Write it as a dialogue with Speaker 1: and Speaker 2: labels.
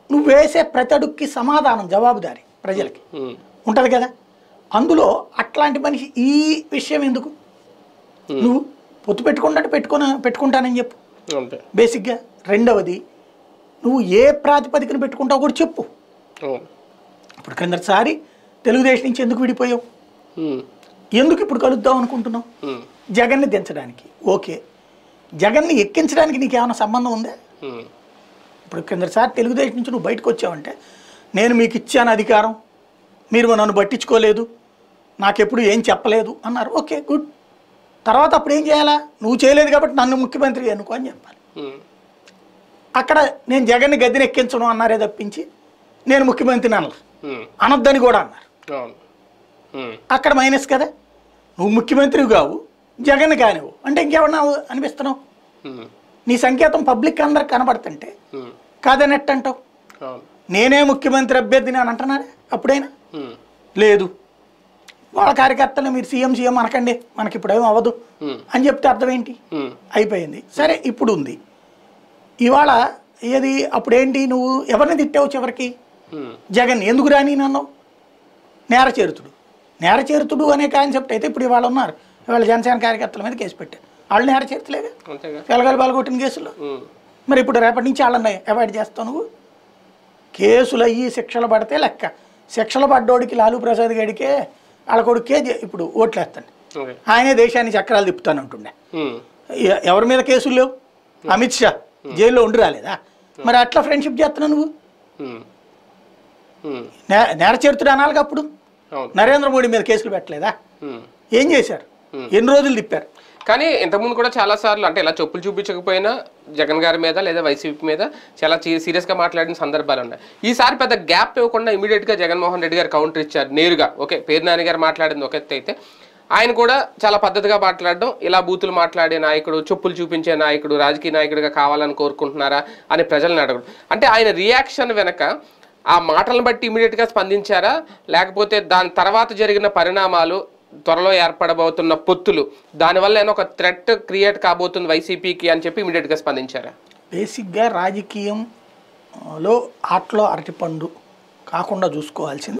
Speaker 1: నువ్వు వేసే ప్రతి అడుగుకి సమాధానం జవాబుదారి ప్రజలకి
Speaker 2: ఉమ్,
Speaker 1: ఉంటుంది కదా అందులో అట్లాంటి మనిషి ఈ విషయం ఎందుకు నువ్వు పొత్తు పెట్టుకుంటే పెట్టుకుని పెట్టుకుంటానని చెప్పు
Speaker 2: అంతే
Speaker 1: బేసిక్గా రెండవది నువ్వు ఏ ప్రాతిపదికన పెట్టుకుంటావు కూడా చెప్పు
Speaker 2: అవును
Speaker 1: ఇప్పుడు క్రిందటిసారి తెలుగుదేశం నుంచి ఎందుకు విడిపోయావు
Speaker 2: ఉమ్,
Speaker 1: ఎందుకు ఇప్పుడు కలుద్దాం అనుకుంటున్నావు
Speaker 2: ఉమ్,
Speaker 1: జగన్ని దించడానికి ఓకే జగన్ని ఎక్కించడానికి నీకు ఏమైనా సంబంధం ఉందా
Speaker 2: ఉమ్,
Speaker 1: ఇప్పుడు కిందసారి తెలుగుదేశం నుంచి నువ్వు బయటకు వచ్చావంటే నేను మీకు ఇచ్చాను అధికారం మీరు నన్ను పట్టించుకోలేదు నాకెప్పుడు ఏం చెప్పలేదు అన్నారు ఓకే గుడ్ తర్వాత అప్పుడు ఏం చేయాలా నువ్వు చేయలేదు కాబట్టి నన్ను ముఖ్యమంత్రి అనుకో అని చెప్పాలి
Speaker 2: ఉమ్,
Speaker 1: అక్కడ నేను జగన్ని గద్దెని ఎక్కించను అన్నారే తప్పించి నేను ముఖ్యమంత్రిని అనలా
Speaker 2: ఉమ్,
Speaker 1: అనొద్దని కూడా అన్నారు
Speaker 2: అవును ఉమ్,
Speaker 1: అక్కడ మైనస్ కదా నువ్వు ముఖ్యమంత్రి కావు జగన్ కానివ్వు అంటే ఇంకెవరన్నా అనిపిస్తున్నావు
Speaker 2: ఉమ్,
Speaker 1: నీ సంకేతం పబ్లిక్ అందరికి కనబడుతుంటే
Speaker 2: ఉమ్,
Speaker 1: కాదని ఎట్టంటావు
Speaker 2: అవును
Speaker 1: నేనే ముఖ్యమంత్రి అభ్యర్థిని అని అంటున్నారా అప్పుడైనా
Speaker 2: ఉమ్,
Speaker 1: లేదు వాళ్ళ కార్యకర్తలు మీరు సీఎం సీఎం అనకండి మనకి ఇప్పుడు ఏం అవ్వదు
Speaker 2: ఉమ్,
Speaker 1: అని చెప్తే అర్థం ఏంటి
Speaker 2: ఉమ్,
Speaker 1: అయిపోయింది సరే ఇప్పుడు ఉంది ఇవాళ ఏది అప్పుడేంటి నువ్వు ఎవరిని తిట్టావు చివరికి
Speaker 2: ఉమ్,
Speaker 1: జగన్ ఎందుకు రాని నన్ను నేరచేరుతుడు నేరచేరుతుడు అనే కాన్సెప్ట్ అయితే ఇప్పుడు ఇవాళ ఉన్నారు ఇవాళ జనసేన కార్యకర్తల మీద కేసు పెట్టారు వాళ్ళు నేరచేరుతలేగా
Speaker 2: అంతేగా
Speaker 1: పిల్లగాలు పాల్గొట్టిన కేసులో
Speaker 2: ఉమ్,
Speaker 1: మరి ఇప్పుడు రేపటి నుంచి వాళ్ళని అవాయిడ్ చేస్తావు నువ్వు కేసులు అయ్యి శిక్షలు పడితే లెక్క శిక్షలు పడ్డోడికి లాలూ ప్రసాద్ గడికే వాళ్ళ కొడుకే జే- ఇప్పుడు ఓట్లేస్తాను
Speaker 2: ఓకే
Speaker 1: ఆయనే దేశాన్ని చక్రాలు తిప్పుతానంటుండే
Speaker 2: ఉమ్,
Speaker 1: ఎ- ఎవరి మీద కేసులు లేవు అమిత్ షా జైల్లో ఉండి రాలేదా మరి అట్లా ఫ్రెండ్షిప్ చేస్తున్నావు నువ్వు
Speaker 2: ఉమ్, ఉమ్,
Speaker 1: నే నేర చేరుతుడు అనాలిగా అప్పుడు
Speaker 2: అవును
Speaker 1: నరేంద్ర మోడీ మీద కేసులు పెట్టలేదా
Speaker 2: ఉమ్.
Speaker 1: ఏం చేశారు ఎన్ని రోజులు తిప్పారు
Speaker 2: కానీ ఇంతకుముందు కూడా చాలా సార్లు అంటే ఇలా చెప్పులు చూపించకపోయినా జగన్ గారి మీద లేదా వైసీపీ మీద చాలా సీరియస్ గా మాట్లాడిన సందర్భాలు ఉన్నాయి ఈసారి పెద్ద గ్యాప్ ఇవ్వకుండా ఇమీడియట్ గా జగన్మోహన్ రెడ్డి గారు కౌంటర్ ఇచ్చారు నేరుగా ఓకే పేరు నాని గారు మాట్లాడింది ఒక ఎత్తు అయితే ఆయన కూడా చాలా పద్ధతిగా మాట్లాడడం ఇలా బూతులు మాట్లాడే నాయకుడు చెప్పులు చూపించే నాయకుడు రాజకీయ నాయకుడిగా కావాలని కోరుకుంటున్నారా అని ప్రజలను అడగడం అంటే ఆయన రియాక్షన్ వెనక ఆ మాటలను బట్టి ఇమీడియట్ గా స్పందించారా లేకపోతే దాని తర్వాత జరిగిన పరిణామాలు త్వరలో ఏర్పడబోతున్న పొత్తులు దానివల్ల ఏమైనా ఒక థ్రెట్ క్రియేట్ కాబోతుంది వైసీపీకి అని చెప్పి ఇమీడియట్ గా స్పందించారా
Speaker 1: బేసిక్గా రాజకీయంలో ఆటలో అరటిపండు కాకుండా చూసుకోవాల్సింది